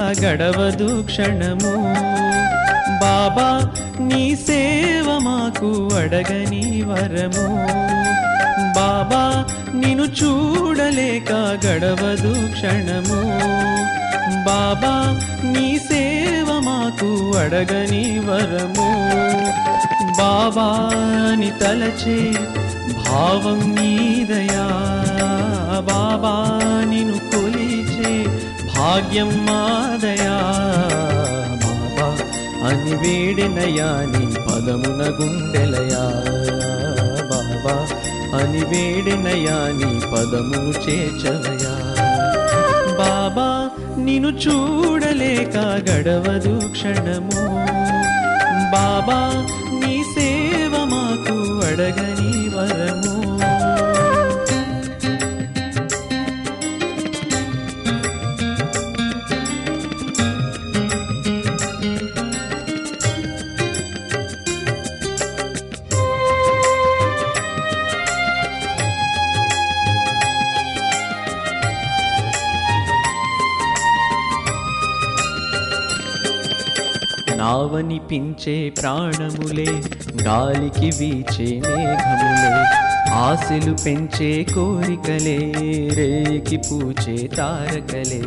గడవదు క్షణము బాబా నీ సేవ మాకు అడగని వరము బాబా నిన్ను చూడలేక గడవదు క్షణము బాబా నీ సేవ మాకు అడగని వరము బాబాని తలచే భావం నీదయా బాబా నిన్ను కొలిచే భాగ్యం మాదయా బాబా అని వేడినయా నీ పదమున గుండెలయా బాబా అని వేడినయా నీ పదమును చేర్చవయా బాబా నిన్ను చూడలేక గడవదు క్షణము బాబా నీ సేవ మాకు అడగని వరము నావనిపించే ప్రాణములే గాలికి వీచే మేఘములే ఆశలు పెంచే కోరికలే రేకి పూచే తారకలే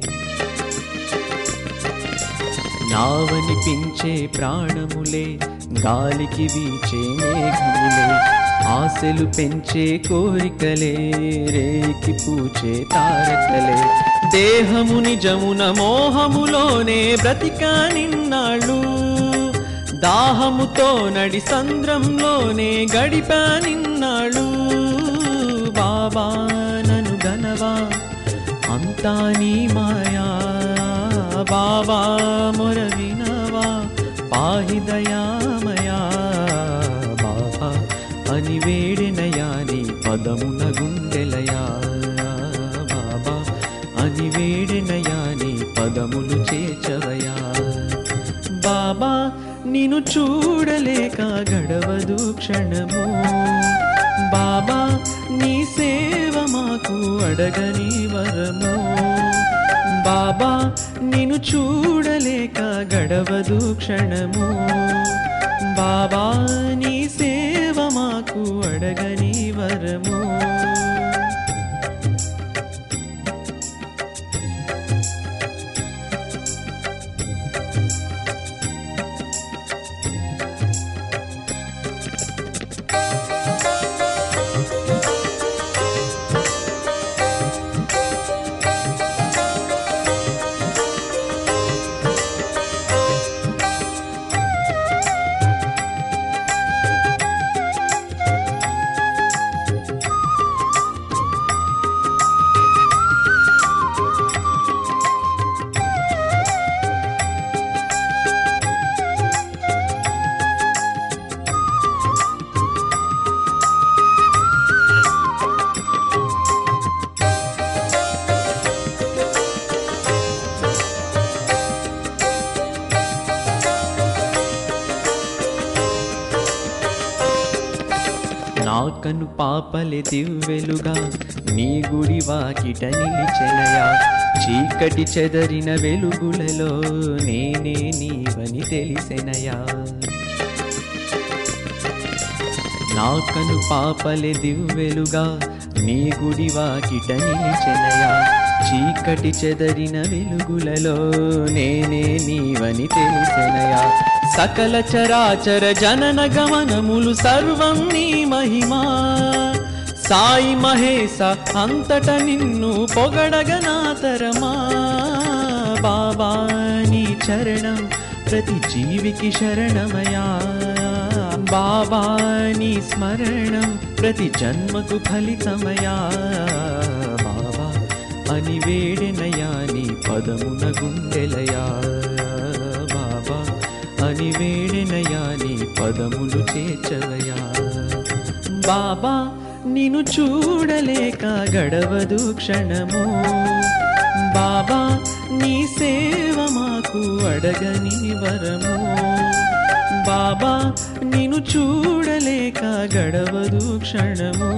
నావనిపించే ప్రాణములే గాలికి వీచే మేఘములే ఆశలు పెంచే కోరికలే రేకి పూచే తారకలే దేహము నిజమున మోహములోనే బ్రతికా నిన్నాళ్ళు దాహముతో నడి సంద్రంలోనే గడిపా నిన్నాళ్ళు బాబా నను గనవా అంతా నీ మాయా బాబా మొర వినవా పాహి దయామయా బాబా అని వేడినయా నీ పదమున గుండెలయా బాబా అని వేడినయా నీ పదములు చేచవయా బాబా నిన్ను చూడలేక గడవదు క్షణము బాబా నీ సేవ మాకు అడగని వరము బాబా నిన్ను చూడలేక గడవదు క్షణము బాబా నీ సేవ మాకు అడగని వరము నాకను పాపలే దివ్వెలుగా నీ గుడి వాకిట నిలిచెనయా చీకటి చెదరిన వెలుగులలో నేనే నీవని తెలిసెనయా నాకను పాపలే దివ్వెలుగా నీ గుడి వాకిట నిలిచెనయా చీకటి చెదరిన వెలుగులలో నేనే నీవని తెలిసెనయా సకల చరాచర జనన గమనములు సర్వం నీ మహిమా సాయి మహేశ అంతట నిన్ను పొగడగనాతరమా బాబా నీ చరణం ప్రతి జీవికి శరణమయా బాబా నీ స్మరణం ప్రతి జన్మకు ఫలితమయా బాబా అని వేడినయా నీ పదమున గుండెలయా బాబా అని వేడినయా నీ పదములు చేర్చవయా బాబా నిన్ను చూడలేక గడవదు క్షణము బాబా నీ సేవ మాకు అడగని వరము బాబా నిన్ను చూడలేక గడవదు క్షణము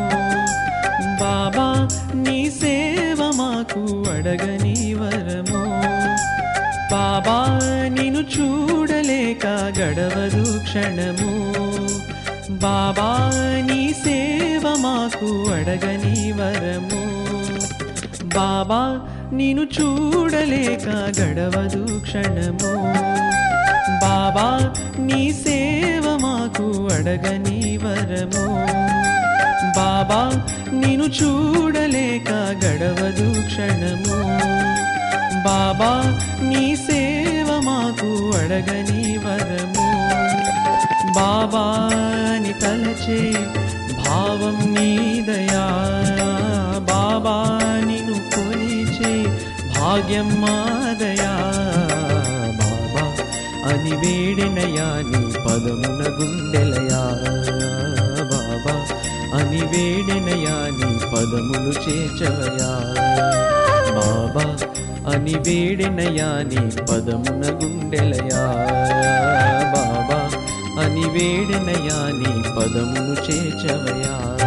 బాబా నీ సేవ మాకు అడగని వరము బాబా నిన్ను చూడలేక గడవదు క్షణము బాబా నీ సేవ మాకు అడగని వరము బాబా నిన్ను చూడలేక గడవదు క్షణము బాబా నీ సేవ మాకు అడగని వరము బాబా నిన్ను చూడలేక గడవదు క్షణము బాబా నీ సేవ మాకు అడగని వరము బాబాని తలచే భావం నీదయా బాబా నిన్ను కొలిచే భాగ్యం మాదయా బాబా అని వేడినయా నీ పదమున గుండెలయా బాబా అని వేడినయా నీ పదములు చేచవయా బాబా అని వేడినయా నీ పదమున గుండెలయా బాబా అని వేడినయా నీ పదమును చేచవయా